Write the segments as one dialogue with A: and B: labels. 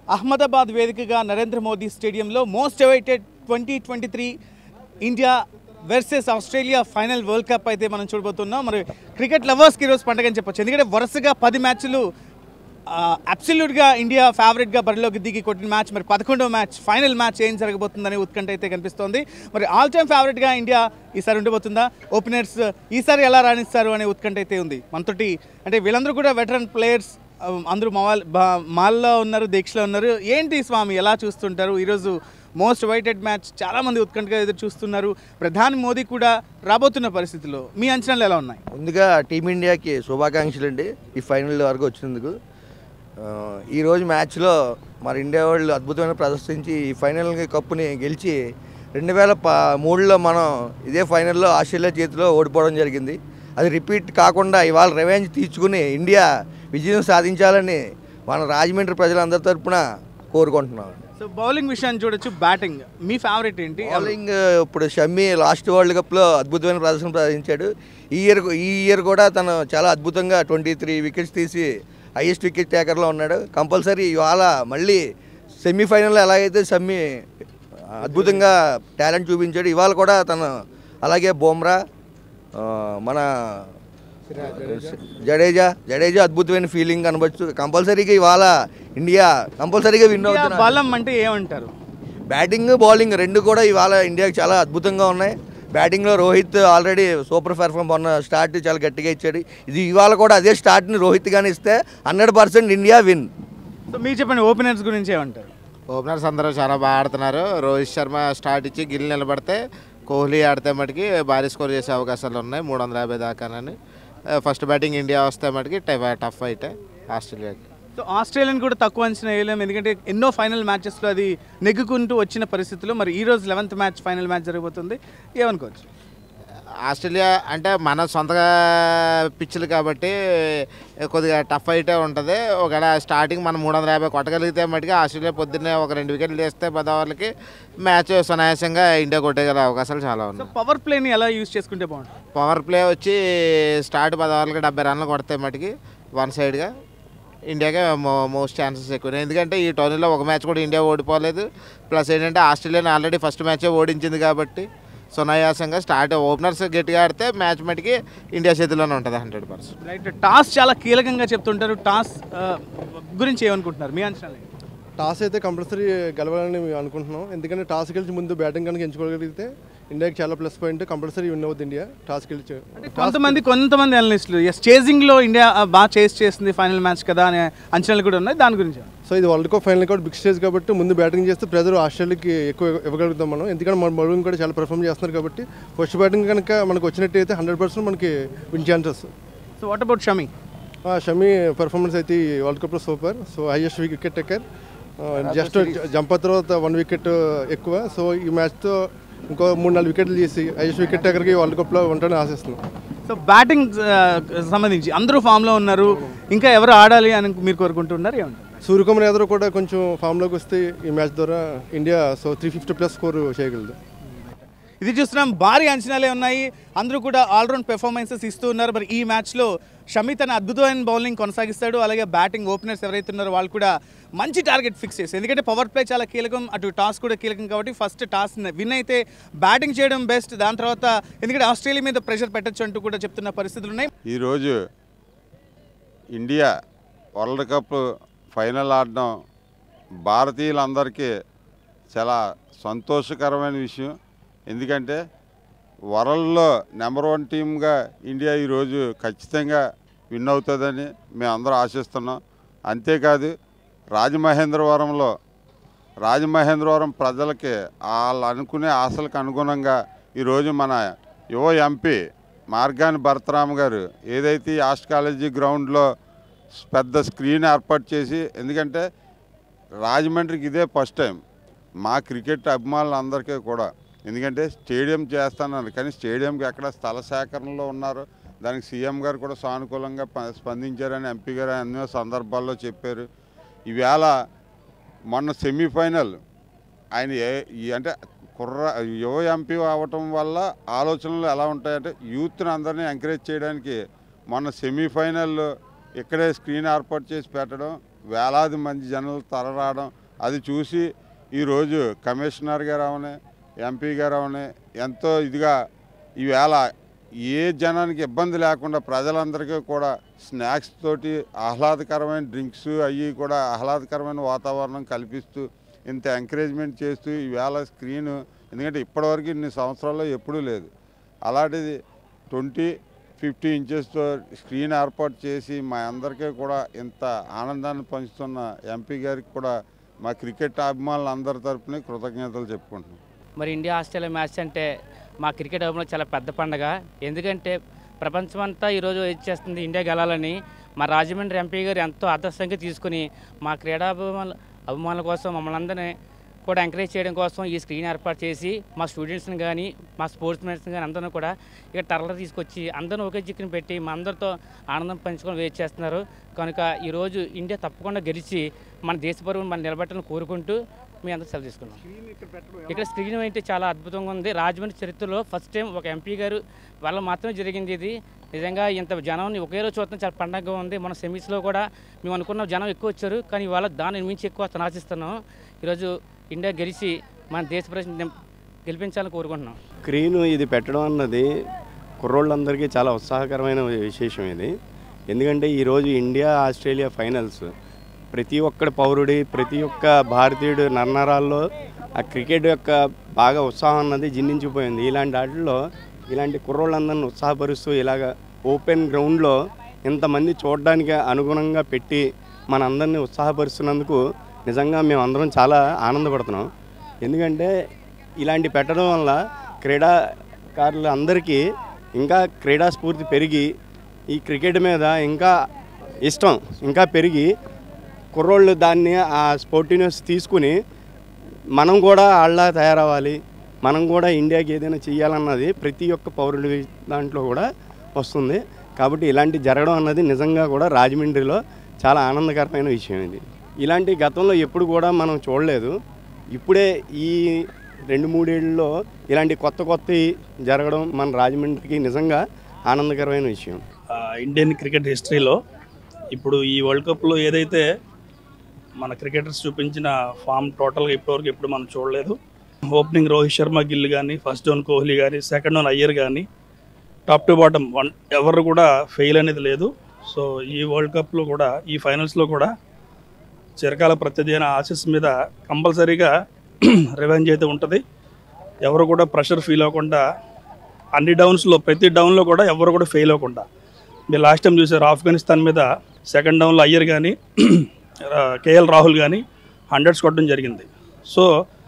A: అహ్మదాబాద్ వేదికగా నరేంద్ర మోదీ స్టేడియంలో most awaited twenty twenty three India versus Australia final world cup అయితే మనం చూడబోతున్నాం మరి క్రికెట్ లవర్స్కి ఈరోజు పండగ అని చెప్పొచ్చు ఎందుకంటే వరుసగా పది మ్యాచ్లు అబ్సల్యూట్గా ఇండియా ఫేవరెట్గా బరిలోకి దిగి కొట్టిన మ్యాచ్ మరి పదకొండవ మ్యాచ్ ఫైనల్ మ్యాచ్ ఏం జరగబోతుందనే ఉత్కంఠ అయితే కనిపిస్తోంది మరి ఆల్ టైమ్ ఫేవరెట్గా ఇండియా ఈసారి ఉండబోతుందా ఓపెనర్స్ ఈసారి ఎలా రాణిస్తారు అనే ఉత్కంఠ అయితే ఉంది మనతోటి అంటే వీళ్ళందరూ కూడా వెటరన్ ప్లేయర్స్ అందరూ మాల్ మాల్లో ఉన్నారు దీక్షలో ఉన్నారు ఏంటి స్వామి ఎలా చూస్తుంటారు ఈరోజు మోస్ట్ వైటెడ్ మ్యాచ్ చాలామంది ఉత్కంఠగా ఎదురు చూస్తున్నారు ప్రధాని మోదీ కూడా రాబోతున్న పరిస్థితుల్లో మీ అంచనాలు ఎలా ఉన్నాయి
B: ముందుగా టీమిండియాకి శుభాకాంక్షలు అండి ఈ ఫైనల్ వరకు వచ్చినందుకు ఆ, ఈరోజు మ్యాచ్లో మరి ఇండియా వాళ్ళు అద్భుతమైన ప్రదర్శించి ఈ ఫైనల్ కప్పుని గెలిచి రెండు వేల ప మూడులో మనం ఇదే ఫైనల్లో ఆస్ట్రేలియా చేతిలో ఓడిపోవడం జరిగింది అది రిపీట్ కాకుండా ఇవాళ రివెంజ్ తీర్చుకుని ఇండియా విజయం సాధించాలని మన రాజమండ్రి ప్రజలందరి తరపున కోరుకుంటున్నాం
A: సో బౌలింగ్ విషయాన్ని చూడొచ్చు బ్యాటింగ్ మీ ఫేవరెట్ ఏంటి
B: బౌలింగ్ ఇప్పుడు షమ్మి లాస్ట్ వరల్డ్ కప్లో అద్భుతమైన ప్రదర్శన ప్రదర్శించాడు ఈ ఇయర్ ఈ ఇయర్ కూడా తను చాలా అద్భుతంగా ట్వంటీ త్రీ వికెట్స్ తీసి హైయెస్ట్ వికెట్ టేకర్లో ఉన్నాడు కంపల్సరీ ఇవాళ మళ్ళీ సెమీఫైనల్లో ఎలాగైతే షమ్మి అద్భుతంగా టాలెంట్ చూపించాడు ఇవాళ కూడా తను అలాగే బోమ్రా ఆ, మన జడేజా జడేజా అద్భుతమైన ఫీలింగ్ కనబచ్చు కంపల్సరీగా ఇవాళ ఇండియా కంపల్సరీగా విన్
A: ఇండియా
B: అవుతుంది
A: బలం అంటే ఏమంటారు
B: బ్యాటింగ్ బౌలింగ్ రెండు కూడా ఇవాళ ఇండియాకి చాలా అద్భుతంగా ఉన్నాయి బ్యాటింగ్లో రోహిత్ ఆల్రెడీ సూపర్ పెర్ఫామ్ మొన్న స్టార్ట్ చాలా గట్టిగా ఇచ్చాడు ఇది ఇవాళ కూడా అదే స్టార్ట్ని రోహిత్ కానీ ఇస్తే hundred percent India win
A: so మీరు చెప్పండి ఓపెనర్స్ గురించి ఏమంటారు
C: ఓపెనర్స్ అందరూ చాలా బాగా ఆడుతున్నారు రోహిత్ శర్మ స్టార్ట్ ఇచ్చి గిల్ నిలబడితే కోహ్లీ ఆడితే మటుకి భారీ స్కోర్ చేసే అవకాశాలు ఉన్నాయి మూడు వందల యాభై దాకానని ఫస్ట్ బ్యాటింగ్ ఇండియా వస్తే మటుకి టఫ్ ఫైట్ ఆస్ట్రేలియాకి
A: సో ఆస్ట్రేలియన్ కూడా తక్కువ అంచనా వేయలేము ఎందుకంటే ఎన్నో ఫైనల్ మ్యాచెస్లో అది నెగ్గుకుంటూ వచ్చిన పరిస్థితుల్లో మరి ఈ రోజు లెవెన్త్ మ్యాచ్ ఫైనల్ మ్యాచ్ జరగబోతుంది ఏమనుకోవచ్చు
C: ఆస్ట్రేలియా అంటే మన సొంతగా పిచ్చులు కాబట్టి కొద్దిగా టఫ్ అయితే ఉంటుంది ఒకవేళ స్టార్టింగ్ మనం మూడు వందల యాభై కొట్టగలిగితే మటుకి ఆస్ట్రేలియా పొద్దున్నే ఒక రెండు వికెట్లు తీస్తే పది ఓవర్లకి మ్యాచ్ సునాయాసంగా ఇండియా కొట్టగల అవకాశాలు చాలా
A: సో
C: ఉన్నాయి
A: పవర్ ప్లేని ఎలా యూజ్ చేసుకుంటే బాగుంటుంది
C: పవర్ ప్లే వచ్చి స్టార్ట్ పది ఓవర్లకి డెబ్బై రన్లు కొడితే మటుకి వన్ సైడ్గా ఇండియాకే మో- మోస్ట్ ఛాన్సెస్ ఎక్కువ ఎందుకంటే ఈ టోర్నీలో ఒక మ్యాచ్ కూడా ఇండియా ఓడిపోలేదు ప్లస్ ఏంటంటే ఆస్ట్రేలియాని ఆల్రెడీ ఫస్ట్ మ్యాచే ఓడించింది కాబట్టి సునాయాసంగా స్టార్ట్ ఓపెనర్స్ గట్టిగా ఆడితే మ్యాచ్ మటుకి ఇండియా చేతిలోనే ఉంటుంది హండ్రెడ్ పర్సెంట్
A: రైట్ టాస్ చాలా కీలకంగా చెప్తుంటారు టాస్ ఆ, గురించి ఏమనుకుంటున్నారు మీ అంచనాలు ఏంటి?
D: టాస్ అయితే కంపల్సరీ గెలవాలని మేము అనుకుంటున్నాం ఎందుకంటే టాస్ గెలిచి ముందు బ్యాటింగ్ కనుక ఎంచుకోగలిగితే ఇండియాకి చాలా ప్లస్ పాయింట్ కంపల్సరీ విన్ అవుతుంది ఇండియా టాస్ గెలిచి
A: అంటే కొంతమంది కొంతమంది అనలిస్టులు ఎస్ చేజింగ్లో ఇండియా ఆ, బాగా చేస్ చేస్తుంది ఫైనల్ మ్యాచ్ కదా అనే అంచనాలు కూడా ఉన్నాయి దాని గురించి
D: సో ఇది వరల్డ్ కప్ ఫైనల్ కాబట్టి బిగ్ స్టేజ్ కాబట్టి ముందు బ్యాటింగ్ చేస్తే ప్రెజర్ ఆస్ట్రేలియాకి ఎక్కువ ఇవ్వగలుగుతాం మనం ఎందుకంటే మన బౌలింగ్ కూడా చాలా పర్ఫామ్ చేస్తున్నారు కాబట్టి ఫస్ట్ బ్యాటింగ్ కనుక మనకు వచ్చినట్టయితే హండ్రెడ్ పర్సెంట్ మనకి win chances
A: so what about Shami
D: Shami performance అయితే ఈ వరల్డ్ కప్లో super so highest wicket taker just jump తర్వాత వన్ వికెట్ ఎక్కువ సో ఈ మ్యాచ్తో ఇంకో మూడు నాలుగు వికెట్లు చేసి హైయెస్ట్ వికెట్ టెక్కర్కి వరల్డ్ కప్లో ఉంటానని ఆశిస్తున్నాం
A: సో బ్యాటింగ్ సంబంధించి అందరూ ఫామ్లో ఉన్నారు ఇంకా ఎవరు ఆడాలి అని మీరు కోరుకుంటున్నారు ఏమంటారు
D: సూర్యకుమార్ యాదవ్ కూడా కొంచెం ఫామ్లోకి వస్తే ఈ మ్యాచ్ ద్వారా India so three fifty plus score చేయగలదు
A: ఇది చూస్తున్నాం భారీ అంచనాలే ఉన్నాయి అందరూ కూడా ఆల్రౌండ్ పెర్ఫార్మెన్సెస్ ఇస్తూ ఉన్నారు మరి ఈ మ్యాచ్లో షమి తన అద్భుతమైన బౌలింగ్ కొనసాగిస్తాడు అలాగే బ్యాటింగ్ ఓపెనర్స్ ఎవరైతే ఉన్నారో వాళ్ళు కూడా మంచి టార్గెట్ ఫిక్స్ చేస్తారు ఎందుకంటే పవర్ ప్లే చాలా కీలకం అటు టాస్ కూడా కీలకం కాబట్టి ఫస్ట్ టాస్ విన్ అయితే బ్యాటింగ్ చేయడం బెస్ట్ దాని తర్వాత ఎందుకంటే ఆస్ట్రేలియా మీద ప్రెషర్ పెట్టచ్చు అంటూ కూడా చెప్తున్న పరిస్థితులు ఉన్నాయి
E: ఈరోజు ఇండియా వరల్డ్ కప్ ఫైనల్ ఆడడం భారతీయులందరికీ చాలా సంతోషకరమైన విషయం ఎందుకంటే వరల్డ్లో నెంబర్ వన్ టీమ్గా ఇండియా ఈరోజు ఖచ్చితంగా విన్ అవుతుందని మేము అందరూ ఆశిస్తున్నాం అంతేకాదు రాజమహేంద్రవరంలో రాజమహేంద్రవరం ప్రజలకి వాళ్ళు అనుకునే ఆశలకు అనుగుణంగా ఈరోజు మన యువ ఎంపీ మార్గాని భరతరామ్ గారు ఏదైతే ఈ ఆర్ట్స్ కాలేజీ గ్రౌండ్లో పెద్ద స్క్రీన్ ఏర్పాటు చేసి ఎందుకంటే రాజమండ్రికి ఇదే ఫస్ట్ టైం మా క్రికెట్ అభిమానులందరికీ కూడా ఎందుకంటే స్టేడియం చేస్తానన్నారు కానీ స్టేడియంకి ఎక్కడ స్థల సేకరణలో ఉన్నారు దానికి సీఎం గారు కూడా సానుకూలంగా ప- స్పందించారని ఎంపీ గారు ఎన్నో సందర్భాల్లో చెప్పారు ఈవేళ మొన్న సెమీఫైనల్ ఆయన ఏ ఈ- అంటే కుర్ర యువ ఎంపీ అవ్వటం వల్ల ఆలోచనలు ఎలా ఉంటాయంటే యూత్ని అందరినీ ఎంకరేజ్ చేయడానికి మొన్న సెమీఫైనల్ ఇక్కడే స్క్రీన్ ఏర్పాటు చేసి పెట్టడం వేలాది మంది జనాలు తరరావడం అది చూసి ఈరోజు కమిషనర్ గారు అవని ఎంపీ గారు అవని ఎంతో ఇదిగా ఈవేళ ఏ జనానికి ఇబ్బంది లేకుండా ప్రజలందరికీ కూడా స్నాక్స్ తోటి ఆహ్లాదకరమైన డ్రింక్స్ అవి కూడా ఆహ్లాదకరమైన వాతావరణం కల్పిస్తూ ఇంత ఎంకరేజ్మెంట్ చేస్తూ ఈవేళ స్క్రీన్ ఎందుకంటే ఇప్పటివరకు ఇన్ని సంవత్సరాల్లో ఎప్పుడూ లేదు అలాంటిది ట్వంటీ ఫిఫ్టీ ఇంచెస్తో స్క్రీన్ ఏర్పాటు చేసి మా అందరికీ కూడా ఇంత ఆనందాన్ని పంచుతున్న ఎంపీ గారికి కూడా మా క్రికెట్ అభిమానులు అందరి తరపున కృతజ్ఞతలు చెప్పుకుంటున్నాం
F: మరి ఇండియా ఆస్ట్రేలియా మ్యాచ్ అంటే మా క్రికెట్ అభిమానులు చాలా పెద్ద పండగ ఎందుకంటే ప్రపంచమంతా ఈరోజు వెయిట్ చేస్తుంది ఇండియా గెలాలని మా రాజమండ్రి ఎంపీ గారు ఎంతో ఆదర్శంగా తీసుకుని మా క్రీడాభిమానుల అభిమానుల కోసం మమ్మల్ని అందరినీ కూడా ఎంకరేజ్ చేయడం కోసం ఈ స్క్రీన్ ఏర్పాటు చేసి మా స్టూడెంట్స్ని కానీ మా స్పోర్ట్స్ మెన్స్ని కానీ అందరిని కూడా ఇక్కడ టర్ల తీసుకొచ్చి అందరిని ఒకే చిక్కుని పెట్టి మా అందరితో ఆనందం పంచుకొని వెయిట్ చేస్తున్నారు కనుక ఈరోజు ఇండియా తప్పకుండా గెలిచి మన దేశ పరువును మనం నిలబెట్టాలని కోరుకుంటూ మీ అందరూ సెలవు తీసుకున్నాం ఇక్కడ స్క్రీన్ అయితే చాలా అద్భుతంగా ఉంది రాజమండ్రి చరిత్రలో ఫస్ట్ టైం ఒక ఎంపీ గారు వల్ల మాత్రమే జరిగింది ఇది నిజంగా ఇంత జనం ఒకే రోజు చూడటం చాలా పండగగా ఉంది మన సెమీస్లో కూడా మేము అనుకున్న జనం ఎక్కువ వచ్చారు కానీ ఇవాళ దాని మించి ఎక్కువ వస్తాను ఆశిస్తున్నాం ఈరోజు ఇండియా గెలిచి మన దేశ ప్రజలు గెలిపించాలని కోరుకుంటున్నాం
G: స్క్రీన్ ఇది పెట్టడం అన్నది కుర్రోళ్ళందరికీ చాలా ఉత్సాహకరమైన విశేషం ఇది ఎందుకంటే ఈరోజు ఇండియా ఆస్ట్రేలియా ఫైనల్స్ ప్రతి ఒక్కడి పౌరుడి ప్రతి ఒక్క భారతీయుడు నన్నరాల్లో ఆ క్రికెట్ యొక్క బాగా ఉత్సాహం అన్నది జిన్నించిపోయింది ఇలాంటి వాటిల్లో ఇలాంటి కుర్రోళ్ళందరిని ఉత్సాహపరుస్తూ ఇలాగ ఓపెన్ గ్రౌండ్లో ఇంతమంది చూడడానికి అనుగుణంగా పెట్టి మనందరినీ ఉత్సాహపరుస్తున్నందుకు నిజంగా మేము అందరం చాలా ఆనందపడుతున్నాం ఎందుకంటే ఇలాంటి పెట్టడం వల్ల క్రీడాకారులు అందరికీ ఇంకా క్రీడా స్ఫూర్తి పెరిగి ఈ క్రికెట్ మీద ఇంకా ఇష్టం ఇంకా పెరిగి కుర్రోళ్ళు దాన్ని ఆ స్పోర్టివ్నెస్ తీసుకుని మనం కూడా వాళ్ళ తయారవ్వాలి మనం కూడా ఇండియాకి ఏదైనా చేయాలన్నది ప్రతి ఒక్క పౌరుడి దాంట్లో కూడా వస్తుంది కాబట్టి ఇలాంటి జరగడం అన్నది నిజంగా కూడా రాజమండ్రిలో చాలా ఆనందకరమైన విషయం ఇది ఇలాంటి గతంలో ఎప్పుడు కూడా మనం చూడలేదు ఇప్పుడే ఈ రెండు మూడేళ్ళలో ఇలాంటి కొత్త కొత్తవి జరగడం మన రాజమండ్రికి నిజంగా ఆనందకరమైన విషయం
H: ఆ, ఇండియన్ క్రికెట్ హిస్టరీలో ఇప్పుడు ఈ వరల్డ్ కప్లో ఏదైతే మన క్రికెటర్స్ చూపించిన ఫామ్ టోటల్గా ఇప్పటివరకు ఎప్పుడు మనం చూడలేదు ఓపెనింగ్ రోహిత్ శర్మ గిల్ కానీ ఫస్ట్ డౌన్ కోహ్లీ కానీ సెకండ్ డౌన్ అయ్యర్ కానీ టాప్ టు బాటమ్ వన్ ఎవరు కూడా ఫెయిల్ అనేది లేదు సో ఈ వరల్డ్ కప్లో కూడా ఈ ఫైనల్స్లో కూడా చిరకాల ప్రత్యర్థి అయిన ఆశీస్ మీద కంపల్సరీగా రివెంజ్ అయితే ఉంటుంది ఎవరు కూడా ప్రెషర్ ఫీల్ అవ్వకుండా అన్ని డౌన్స్లో ప్రతి డౌన్లో కూడా ఎవరు కూడా ఫెయిల్ అవ్వకుండా మీరు లాస్ట్ టైం చూసారు ఆఫ్ఘనిస్తాన్ మీద సెకండ్ డౌన్లో అయ్యర్ కానీ కేఎల్ రాహుల్ కానీ హండ్రెడ్స్ కొట్టడం జరిగింది సో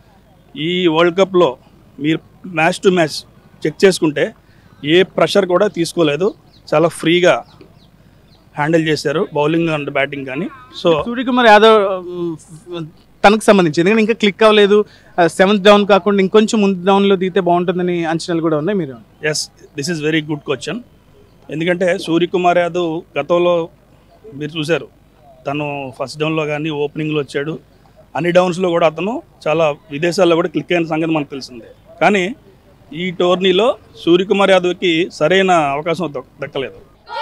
H: ఈ వరల్డ్ కప్లో మీరు మ్యాచ్ టు మ్యాచ్ చెక్ చేసుకుంటే ఏ ప్రెషర్ కూడా తీసుకోలేదు చాలా ఫ్రీగా హ్యాండిల్ చేశారు బౌలింగ్ అండ్ బ్యాటింగ్ కానీ సో
A: సూర్యకుమార్ యాదవ్ మ్, తనకు సంబంధించి ఎందుకంటే ఇంకా క్లిక్ అవ్వలేదు సెవెంత్ డౌన్ కాకుండా ఇంకొంచెం ముందు డౌన్లో దిగితే బాగుంటుందని అంచనాలు కూడా ఉన్నాయి మీరు
H: yes this is very good question ఎందుకంటే సూర్యకుమార్ యాదవ్ గతంలో మీరు చూశారు తను ఫస్ట్ డౌన్లో కానీ ఓపెనింగ్లో వచ్చాడు అన్ని డౌన్స్లో కూడా అతను చాలా విదేశాల్లో కూడా క్లిక్ అయిన సంగతి మనకు తెలిసిందే కానీ ఈ టోర్నీలో సూర్యకుమార్ యాదవ్కి సరైన అవకాశం దక్- దక్కలేదు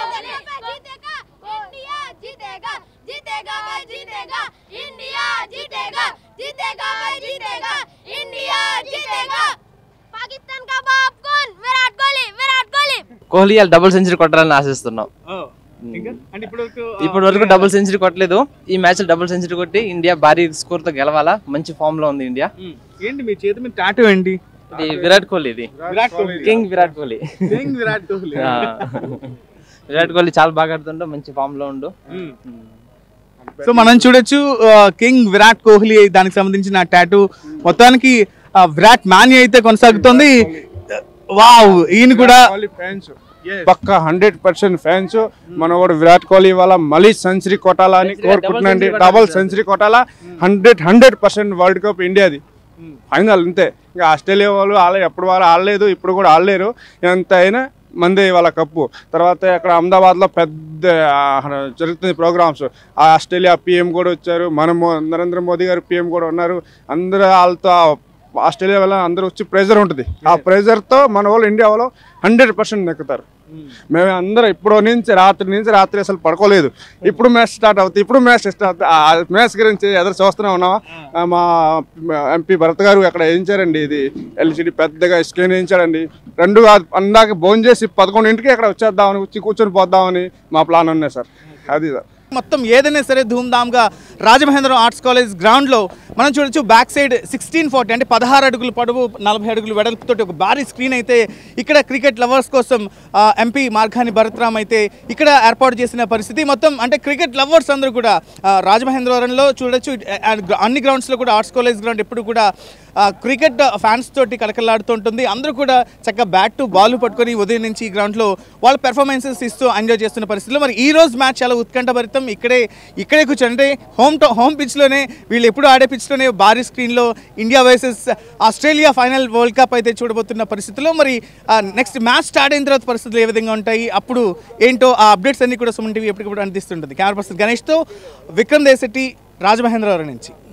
I: जीतेगा जीतेगा जीतेगा भाई जीतेगा इंडिया जीतेगा जीतेगा भाई जीतेगा इंडिया जीतेगा पाकिस्तान का बाप कौन विराट कोहली विराट कोहली
J: కోహ్లీ వాళ్ళు డబుల్ సెంచరీ కొట్టాలని ఆశిస్తున్నాం
A: అంటే ఇప్పుడు
J: ఇప్పటి వరకు డబుల్ సెంచరీ కొట్టలేదు ఈ మ్యాచ్ డబుల్ సెంచరీ కొట్టి ఇండియా భారీ స్కోర్ తో గెలవాలా మంచి ఫామ్ లో ఉంది ఇండియా
A: ఏంటి మీ చేతి మీద టాటూ ఏంటి
J: ఇది విరాట్ కోహ్లీ ఇది
A: విరాట్ కోహ్లీ
J: కింగ్ విరాట్ కోహ్లీ
A: కింగ్ విరాట్ కోహ్లీ
J: ఆ. విరాట్ కోహ్లీ చాలా బాగా ఆడుతుండు మంచి ఫామ్ లో ఉండు
A: సో మనం చూడొచ్చు ఆ, కింగ్ విరాట్ కోహ్లీ దానికి సంబంధించిన టాటూ మొత్తానికి ఆ, విరాట్ మాన్య అయితే కొనసాగుతుంది వావ్ ఈయన కూడా
K: ఫ్యాన్స్ పక్క హండ్రెడ్ పర్సెంట్ ఫ్యాన్స్ మన కూడా విరాట్ కోహ్లీ వాళ్ళ మళ్ళీ సెంచరీ కొట్టాలని కోరుకుంటున్నాండి డబల్ సెంచరీ కొట్టాలా hundred hundred percent world cup ఇండియాది ఫైనల్ అంతే ఇంకా ఆస్ట్రేలియా వాళ్ళు ఆడ ఎప్పుడు వాళ్ళు ఆడలేదు ఇప్పుడు కూడా ఆడలేరు ఎంత అయినా మందే వాళ్ళ కప్పు తర్వాత ఇక్కడ అహ్మదాబాద్లో పెద్ద ఆ, జరుగుతుంది ప్రోగ్రామ్స్ ఆ ఆస్ట్రేలియా పిఎం కూడా వచ్చారు మనము నరేంద్ర మోదీ గారు పిఎం కూడా ఉన్నారు అందరూ వాళ్ళతో ఆస్ట్రేలియా వల్ల అందరూ వచ్చి ప్రెజర్ ఉంటుంది ఆ ప్రెజర్తో మన వాళ్ళు ఇండియా వాళ్ళు హండ్రెడ్ పర్సెంట్ నెక్కుతారు మేము అందరం ఇప్పుడు నుంచి రాత్రి నుంచి రాత్రి అసలు పడుకోలేదు ఇప్పుడు మ్యాచ్ స్టార్ట్ అవుతుంది ఇప్పుడు మ్యాచ్ స్టార్ట్ అవుతుంది ఆ మ్యాచ్ గురించి ఎదురు చూస్తూనే ఉన్నావా ఆ, మా ఎంపీ భరత్ గారు అక్కడ వేయించారండి ఇది ఎల్సిడి పెద్దగా స్క్రీన్ వేయించాడండి రెండు కాదు అందాక భోజనం చేసి పదకొండింటికి అక్కడ వచ్చేద్దామని వచ్చి కూర్చొని పోద్దామని మా ప్లాన్ ఉన్నాయి సార్ అది సార్
A: మొత్తం ఏదైనా సరే ధూమ్ధామ్గా రాజమహేంద్రం ఆర్ట్స్ కాలేజ్ గ్రౌండ్లో మనం చూడొచ్చు బ్యాక్ సైడ్ సిక్స్టీన్ ఫార్టీ అంటే పదహారు అడుగులు పొడవు నలభై అడుగులు వెడల్పుతోటి ఒక భారీ స్క్రీన్ అయితే ఇక్కడ క్రికెట్ లవర్స్ కోసం ఆ, ఎంపీ మార్గాని భరత్రామ్ అయితే ఇక్కడ ఏర్పాటు చేసిన పరిస్థితి మొత్తం అంటే క్రికెట్ లవర్స్ అందరూ కూడా ఆ, రాజమహేంద్రవరంలో చూడొచ్చు ఆ, అన్ని గ్రౌండ్స్లో కూడా ఆర్ట్స్ కాలేజ్ గ్రౌండ్ ఎప్పుడు కూడా ఆ, క్రికెట్ ఫ్యాన్స్ తోటి కలకలాడుతూ ఉంటుంది అందరూ కూడా చక్కగా బ్యాట్ టు బాల్ పట్టుకొని ఉదయం నుంచి ఈ గ్రౌండ్లో వాళ్ళ పెర్ఫార్మెన్సెస్ ఇస్తూ ఎంజాయ్ చేస్తున్న పరిస్థితిలో మరి ఈ రోజు మ్యాచ్ చాలా ఉత్కంఠభరితం ఇక్కడే ఇక్కడే కూర్చొని అంటే హోమ్ టు హోమ్ పిచ్లోనే వీళ్ళు ఎప్పుడు ఆడే పిచ్లోనే భారీ స్క్రీన్లో India versus Australia final world cup అయితే చూడబోతున్న పరిస్థితిలో మరి నెక్స్ట్ మ్యాచ్ స్టార్ట్ అయిన తర్వాత పరిస్థితులు ఏ విధంగా ఉంటాయి అప్పుడు ఏంటో ఆ అప్డేట్స్ అన్ని కూడా సుమన్ టీవీ ఎప్పటికప్పుడు అందిస్తుంటుంది కెమెరా పర్సన్ గణేష్తో విక్రమ్ దేశెట్టి రాజమహేంద్రవరం నుంచి